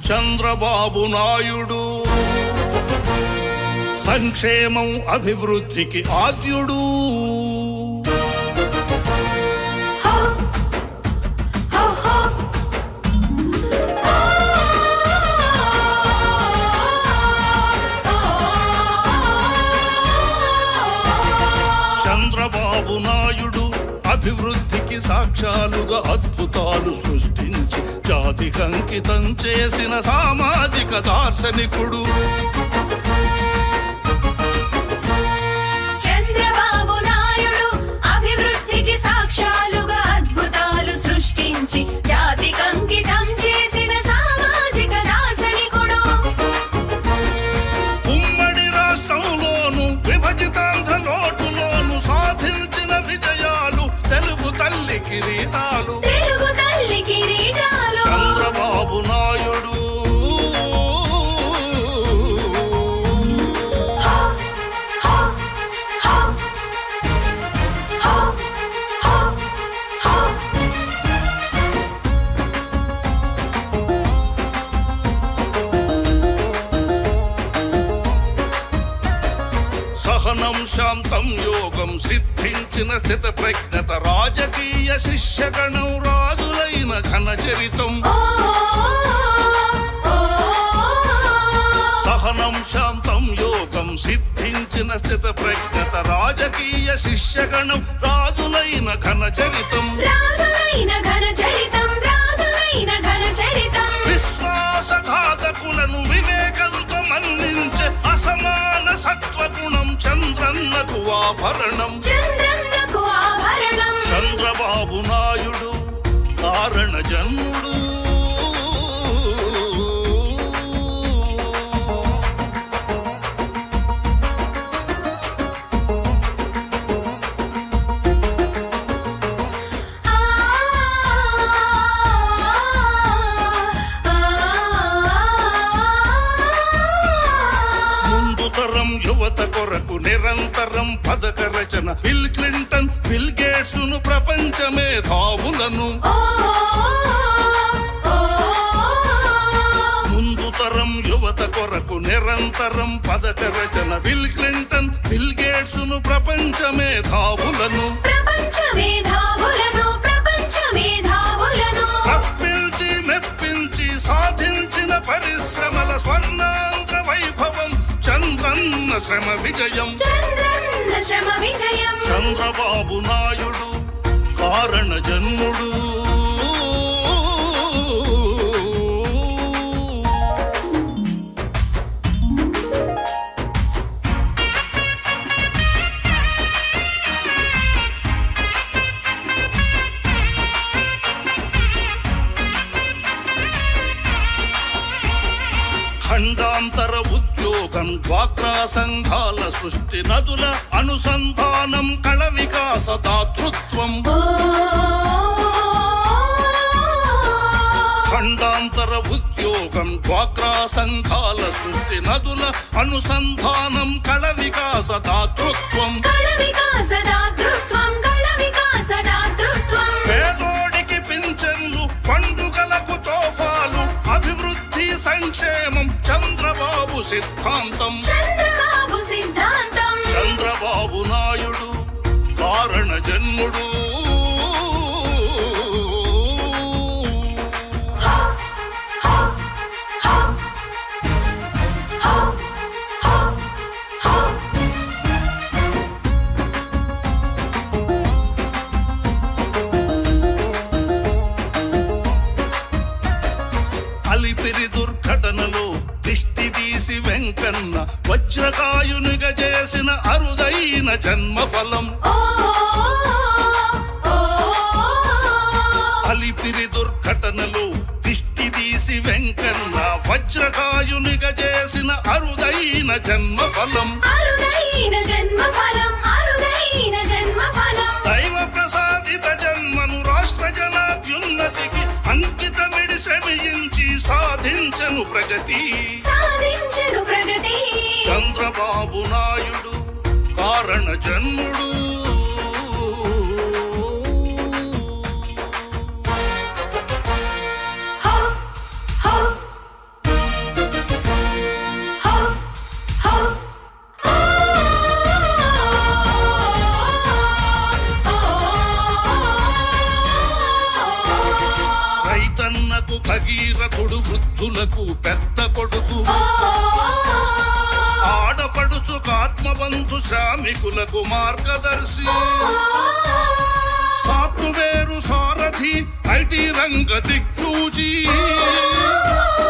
చంద్రబాబు నాయుడు సంక్షేమం అభివృద్ధికి ఆద్యుడు హో హో హో చంద్రబాబు నాయుడు అభివృద్ధికి సాక్ష్యాలుగా అద్భుతాలు సృష్టించి జాతికి అంకితం చేసిన సామాజిక దార్శనికుడు చంద్రబాబు నాయుడు అభివృద్ధికి సాక్ష్యాలుగా అద్భుతాలు సృష్టించి జాతికి అంకితం చేసిన సామాజిక దార్శనికుడు ఉమ్మడి రాష్ట్రంలోను విభజితాంధ్ర లోటులోను సాధించిన విజయాలు తెలుగు తల్లి కిరీటాలు తెలుగు తల్లి కిరీటాలు చంద్రబాబు నాయుడు హో హో హో హో హో హో సహనం శాంతం యోగం సిద్ధించిన స్థిత ప్రజ్ఞత రాజకీయ శిష్యగణం రాజులైన ఘన చరితం ఓ ఓ సహనం శాంతం యోగం సిద్ధించిన స్థిత ప్రజ్ఞత రాజకీయ శిష్యగణం రాజులైన ఘన చరితం రాజులైన ఘన చరితం రాజులైన ఘన చరితం విశ్వాసఘాతకులను వివేకంతో మన్నించే అసమాన సత్వగుణం చంద్రన్నకు ఆభరణం చంద్రన్నకు ఆభరణం చంద్రబాబు నాయుడు కారణ జన్ముడు ఆ ముందు తరం యువత కొరకు నిరంతరం పథక రచన బిల్ క్లింటన్ బిల్ గేట్స్ ను ప్రపంచ మేధావులను ముందు తరం యువత కొరకు నిరంతరం పథక రచన బిల్ క్లింటన్ బిల్ గేట్స్ ను ప్రపంచ మేధావులను ప్రపంచ మేధావులను ప్రపంచ మేధావులను తప్పించి మెప్పించి సాధించిన పరిశ్రమల స్వర్ణాంధ్ర వైభవం చంద్రన్న శ్రమ విజయం చంద్రన్న శ్రమ విజయం చంద్రబాబు నాయుడు కారణ జన్ముడు ఖండాంతర ఉద్యోగం డ్వాక్రా సంఘాల సృష్టి నదుల అనుసంధానం కళ వికాస దాతృత్వం ఖండాంతర ఉద్యోగం డ్వాక్రా సంఘాల సృష్టి నదుల అనుసంధానం కళ వికాస దాతృత్వం కళ వికాస దాతృత్వం కళ వికాస దాతృత్వం పేదోడికి పింఛన్లు పండుగలకు తోఫాలు అభివృద్ధి సంక్షేమం చంద్రబాబు సిద్ధాంతం చంద్రబాబు సిద్ధాంతం చంద్రబాబు నాయుడు కారణ జన్ముడు హో హో హో హో హో హో అలిపిరి దుర్ఘటనలో దిష్టి తీసి వెంకన్న వజ్రకాయునిగా చేసిన అరుదైన జన్మఫలం ఓ ఓ అలిపిరి దుర్ఘటనలో దిష్టి తీసి వెంకన్న వజ్రకాయునిగా చేసిన అరుదైన జన్మఫలం అరుదైన జన్మ ఫలం అరుదైన జన్మ ఫలం దైవ ప్రసాదిత జన్మను రాష్ట్ర జనాభ్యున్నతికి అంకితమిడి శ్రమించి సాధించను ప్రగతి సాధించెను ప్రగతి చంద్రబాబు నాయుడు కారణ జన్ముడు హో హో వృద్ధులకు పెద్ద కొడుకు ఆడపడుచుకు ఆత్మబంధు శ్రామికులకు మార్గదర్శి సాఫ్ట్వేరు సారథి ఐటీ రంగ దిక్చూచి